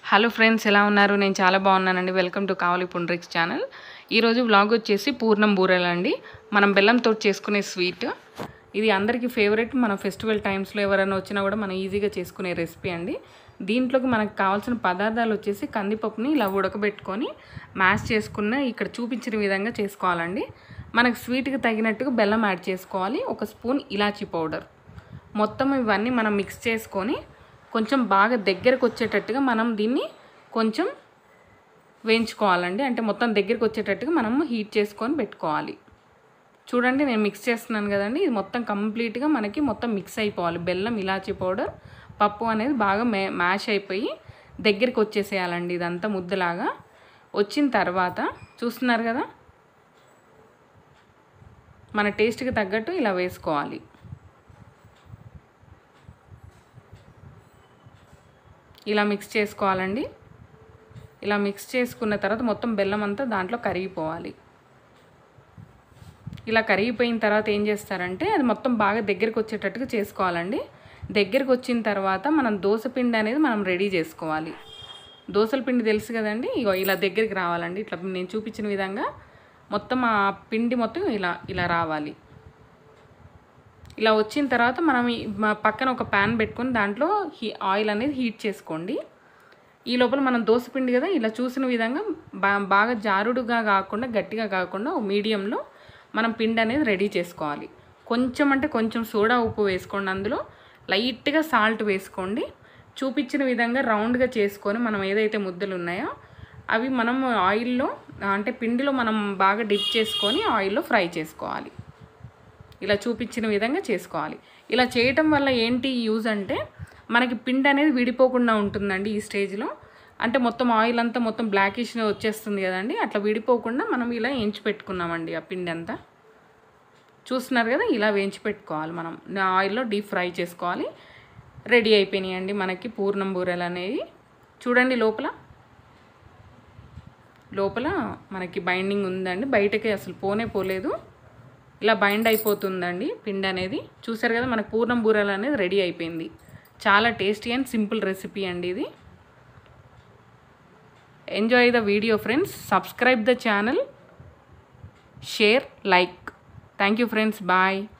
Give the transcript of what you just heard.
hello friends ఎలా ఉన్నారు నేను చాలా బాగున్నానండి వెల్కమ్ టు కావలి పుండ్రిక్స్ ఛానల్ ఈరోజు వ్లాగ్ వచ్చేసి పూర్ణం బూరెలు అండి మనం బెల్లంతో చేసుకునే స్వీట్ ఇది అందరికీ ఫేవరెట్ మన ఫెస్టివల్ టైమ్స్లో ఎవరైనా వచ్చినా కూడా మనం ఈజీగా చేసుకునే రెసిపీ అండి దీంట్లోకి మనకు కావాల్సిన పదార్థాలు వచ్చేసి కందిపప్పుని ఇలా ఉడకబెట్టుకొని మ్యాష్ చేసుకున్న ఇక్కడ చూపించిన విధంగా చేసుకోవాలండి మనకు స్వీట్కి తగినట్టుగా బెల్లం యాడ్ చేసుకోవాలి ఒక స్పూన్ ఇలాచీ పౌడర్ మొత్తం ఇవన్నీ మనం మిక్స్ చేసుకొని కొంచెం బాగా దగ్గరకు వచ్చేటట్టుగా మనం దీన్ని కొంచెం వేయించుకోవాలండి అంటే మొత్తం దగ్గరికి వచ్చేటట్టుగా మనం హీట్ చేసుకొని పెట్టుకోవాలి చూడండి నేను మిక్స్ చేస్తున్నాను కదండి ఇది మొత్తం కంప్లీట్గా మనకి మొత్తం మిక్స్ అయిపోవాలి బెల్లం ఇలాచీ పౌడర్ పప్పు అనేది బాగా మే మ్యాష్ అయిపోయి దగ్గరికి వచ్చేసేయాలండి ఇదంతా ముద్దలాగా వచ్చిన తర్వాత చూస్తున్నారు కదా మన టేస్ట్కి తగ్గట్టు ఇలా వేసుకోవాలి ఇలా మిక్స్ చేసుకోవాలండి ఇలా మిక్స్ చేసుకున్న తర్వాత మొత్తం బెల్లం అంతా దాంట్లో కరిగిపోవాలి ఇలా కరిగిపోయిన తర్వాత ఏం చేస్తారంటే అది మొత్తం బాగా దగ్గరికి వచ్చేటట్టుగా చేసుకోవాలండి దగ్గరికి వచ్చిన తర్వాత మనం దోశ పిండి అనేది మనం రెడీ చేసుకోవాలి దోశల పిండి తెలుసు కదండి ఇగో ఇలా దగ్గరికి రావాలండి ఇట్లా నేను చూపించిన విధంగా మొత్తం ఆ పిండి మొత్తం ఇలా ఇలా రావాలి ఇలా వచ్చిన తర్వాత మనం ఈ మ- పక్కన ఒక ప్యాన్ పెట్టుకొని దాంట్లో హీ ఆయిల్ అనేది హీట్ చేసుకోండి ఈ లోపల మనం దోశ పిండి కదా ఇలా చూసిన విధంగా బా బాగా జారుడుగా కాకుండా గట్టిగా కాకుండా ఓ మీడియంలో మనం పిండి అనేది రెడీ చేసుకోవాలి కొంచెం అంటే కొంచెం సోడా ఉప్పు వేసుకోండి అందులో లైట్గా సాల్ట్ వేసుకోండి చూపించిన విధంగా రౌండ్గా చేసుకొని మనం ఏదైతే ముద్దలు ఉన్నాయో అవి మనం ఆయిల్లో అంటే పిండిలో మనం బాగా డిప్ చేసుకొని ఆయిల్లో ఫ్రై చేసుకోవాలి ఇలా చూపించిన విధంగా చేసుకోవాలి ఇలా చేయటం వల్ల ఏంటి యూజ్ అంటే మనకి పిండి అనేది విడిపోకుండా ఉంటుందండి ఈ స్టేజ్లో అంటే మొత్తం ఆయిల్ అంతా మొత్తం బ్లాకిష్ వచ్చేస్తుంది కదండి అట్లా విడిపోకుండా మనం ఇలా వేయించి పెట్టుకున్నామండి ఆ పిండి అంతా చూస్తున్నారు కదా ఇలా వేయించి పెట్టుకోవాలి మనం ఆయిల్లో డీప్ ఫ్రై చేసుకోవాలి రెడీ అయిపోయినాయండి మనకి పూర్ణం బూరెలు అనేవి చూడండి లోపల లోపల మనకి బైండింగ్ ఉందండి బయటకి అసలు పోనే పోలేదు ఇలా బైండ్ అయిపోతుందండి పిండి అనేది చూసారు కదా మనకు పూర్ణం బూరెలు అనేది రెడీ అయిపోయింది చాలా టేస్టీ అండ్ సింపుల్ రెసిపీ అండి ఇది enjoy the video friends subscribe the channel share like thank you friends bye